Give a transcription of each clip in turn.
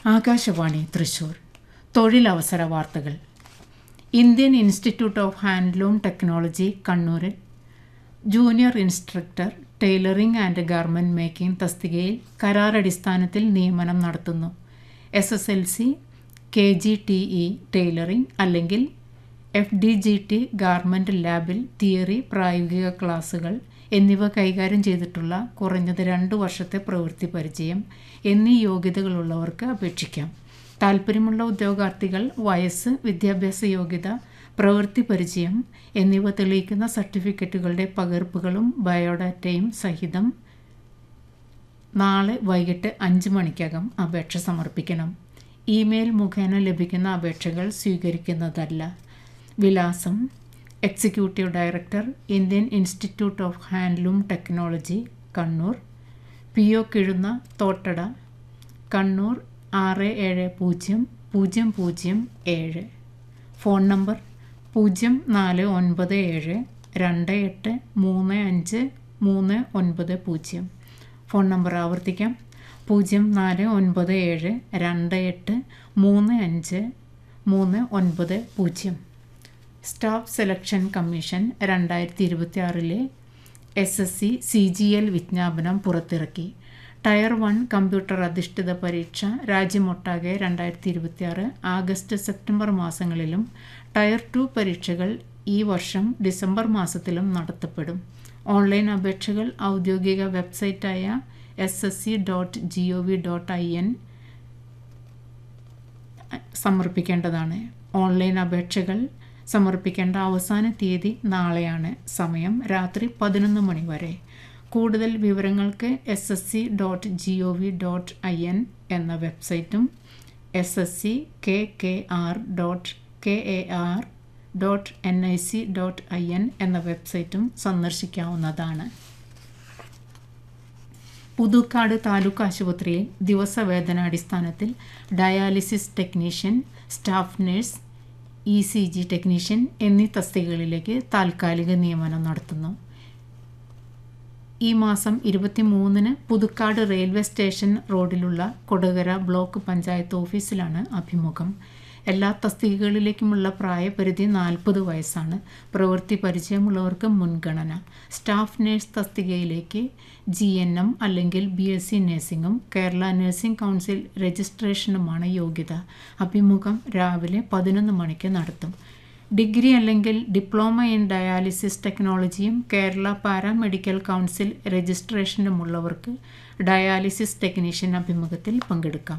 ആകാശവാണി തൃശൂർ തൊഴിലവസര വാർത്തകൾ Indian institute of handloom technology കണ്ണൂരിൽ junior instructor tailoring and garment making തസ്തികയിൽ കരാറടിസ്ഥാനത്തിൽ നിയമനം നടത്തുന്നു S S L C K G T E tailoring അല്ലെങ്കിൽ F D G T garment ലാബിൽ തിയറി പ്രായോഗിക ക്ലാസുകൾ എന്നിവ കൈകാര്യം ചെയ്തിട്ടുള്ള കുറഞ്ഞത് രണ്ട് വർഷത്തെ പ്രവൃത്തി പരിചയം എന്നീ യോഗ്യതകളുള്ളവർക്ക് അപേക്ഷിക്കാം താൽപ്പര്യമുള്ള ഉദ്യോഗാർത്ഥികൾ വയസ്സ് വിദ്യാഭ്യാസ യോഗ്യത പ്രവൃത്തി പരിചയം എന്നിവ തെളിയിക്കുന്ന സർട്ടിഫിക്കറ്റുകളുടെ പകർപ്പുകളും ബയോഡാറ്റയും സഹിതം നാളെ വൈകിട്ട് അഞ്ച് മണിക്കകം അപേക്ഷ സമർപ്പിക്കണം ഇമെയിൽ മുഖേന ലഭിക്കുന്ന അപേക്ഷകൾ സ്വീകരിക്കുന്നതല്ല വിലാസം executive director Indian institute of handloom technology Kannur P O Kizhunna Thottada Kannur ആറ് ഏഴ് പൂജ്യം പൂജ്യം പൂജ്യം ഏഴ് ഫോൺ നമ്പർ പൂജ്യം നാല് ഒൻപത് ഏഴ് രണ്ട് എട്ട് മൂന്ന് അഞ്ച് മൂന്ന് ഒൻപത് പൂജ്യം ഫോൺ നമ്പർ ആവർത്തിക്കാം പൂജ്യം നാല് ഒൻപത് ഏഴ് രണ്ട് എട്ട് മൂന്ന് അഞ്ച് മൂന്ന് ഒൻപത് പൂജ്യം സ്റ്റാഫ് സെലക്ഷൻ കമ്മീഷൻ രണ്ടായിരത്തി ഇരുപത്തി ആറിലെ S S C C G L വിജ്ഞാപനം പുറത്തിറക്കി ടയർ വൺ കമ്പ്യൂട്ടർ അധിഷ്ഠിത പരീക്ഷ രാജ്യമൊട്ടാകെ രണ്ടായിരത്തി ഇരുപത്തി ആറ് ആഗസ്റ്റ് സെപ്റ്റംബർ മാസങ്ങളിലും ടയർ ടു പരീക്ഷകൾ ഈ വർഷം ഡിസംബർ മാസത്തിലും നടത്തപ്പെടും ഓൺലൈൻ അപേക്ഷകൾ ഔദ്യോഗിക വെബ്സൈറ്റായ S S C dot G O V dot I N സമർപ്പിക്കേണ്ടതാണ് ഓൺലൈൻ അപേക്ഷകൾ സമർപ്പിക്കേണ്ട അവസാന തീയതി നാളെയാണ് സമയം രാത്രി പതിനൊന്ന് മണി വരെ കൂടുതൽ വിവരങ്ങൾക്ക് S S C dot G O V dot I N എന്ന വെബ്സൈറ്റും S S C K K R dot K A R dot N I C dot I N എന്ന വെബ്സൈറ്റും സന്ദർശിക്കാവുന്നതാണ് പുതുക്കാട് താലൂക്ക് ആശുപത്രിയിൽ ദിവസവേതനാടിസ്ഥാനത്തിൽ dialysis technician staff nurse E C G technician എന്നീ തസ്തികകളിലേക്ക് താൽക്കാലിക നിയമനം നടത്തുന്നു ഈ മാസം ഇരുപത്തി മൂന്നിന് പുതുക്കാട് റെയിൽവേ സ്റ്റേഷൻ റോഡിലുള്ള കൊടകര ബ്ലോക്ക് പഞ്ചായത്ത് ഓഫീസിലാണ് അഭിമുഖം എല്ലാ തസ്തികകളിലേക്കുമുള്ള പ്രായപരിധി നാൽപ്പത് വയസ്സാണ് പ്രവൃത്തി പരിചയമുള്ളവർക്ക് മുൻഗണന സ്റ്റാഫ് നഴ്സ് തസ്തികയിലേക്ക് ജി എൻ എം അല്ലെങ്കിൽ ബി എസ് സി നഴ്സിംഗും കേരള നഴ്സിംഗ് കൗൺസിൽ രജിസ്ട്രേഷനുമാണ് യോഗ്യത അഭിമുഖം രാവിലെ പതിനൊന്ന് മണിക്ക് നടത്തും ഡിഗ്രി അല്ലെങ്കിൽ ഡിപ്ലോമ ഇൻ ഡയാലിസിസ് ടെക്നോളജിയും കേരള പാരാമെഡിക്കൽ കൗൺസിൽ രജിസ്ട്രേഷനുമുള്ളവർക്ക് ഡയാലിസിസ് ടെക്നീഷ്യൻ അഭിമുഖത്തിൽ പങ്കെടുക്കാം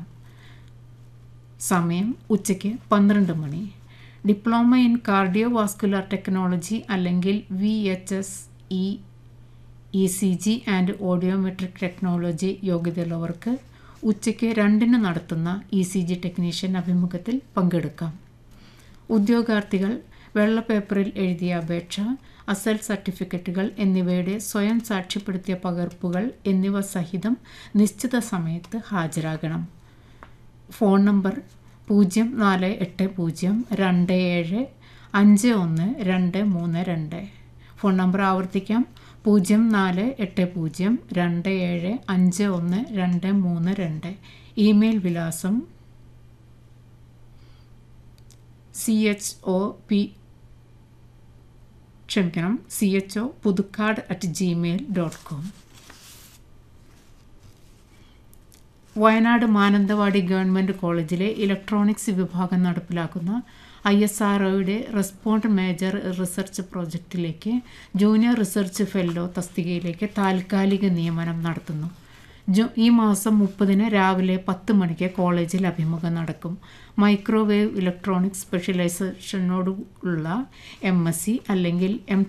സമയം ഉച്ചയ്ക്ക് പന്ത്രണ്ട് മണി diploma in cardio vascular technology അല്ലെങ്കിൽ V H S E E C G and audiometric technology യോഗ്യതയുള്ളവർക്ക് ഉച്ചയ്ക്ക് രണ്ടിന് നടത്തുന്ന ഇ സി ജി ടെക്നീഷ്യൻ അഭിമുഖത്തിൽ പങ്കെടുക്കാം ഉദ്യോഗാർത്ഥികൾ വെള്ള പേപ്പറിൽ എഴുതിയ അപേക്ഷ അസൽ സർട്ടിഫിക്കറ്റുകൾ എന്നിവയുടെ സ്വയം സാക്ഷ്യപ്പെടുത്തിയ പകർപ്പുകൾ എന്നിവ സഹിതം നിശ്ചിത സമയത്ത് ഹാജരാകണം ഫോൺ നമ്പർ പൂജ്യം നാല് എട്ട് പൂജ്യം രണ്ട് ഏഴ് അഞ്ച് ഒന്ന് രണ്ട് മൂന്ന് രണ്ട് ഫോൺ നമ്പർ ആവർത്തിക്കാം പൂജ്യം നാല് എട്ട് പൂജ്യം രണ്ട് ഏഴ് അഞ്ച് ഒന്ന് രണ്ട് മൂന്ന് രണ്ട് ഇമെയിൽ വിലാസം സി എച്ച് ഒ പി ക്ഷമിക്കണം C H O Puthukkad at gmail dot com Wayanad Mananthavady government കോളേജിലെ ഇലക്ട്രോണിക്സ് വിഭാഗം നടപ്പിലാക്കുന്ന ഐ എസ് ആർ ഒയുടെ റെസ്പോണ്ട് മേജർ റിസർച്ച് പ്രോജക്റ്റിലേക്ക് ജൂനിയർ റിസർച്ച് ഫെല്ലോ തസ്തികയിലേക്ക് താൽക്കാലിക നിയമനം നടത്തുന്നു ജു ഈ മാസം മുപ്പതിന് രാവിലെ പത്ത് മണിക്ക് കോളേജിൽ അഭിമുഖം നടക്കും മൈക്രോവേവ് ഇലക്ട്രോണിക്സ് സ്പെഷ്യലൈസേഷനോടുള്ള എം എസ് സി അല്ലെങ്കിൽ എം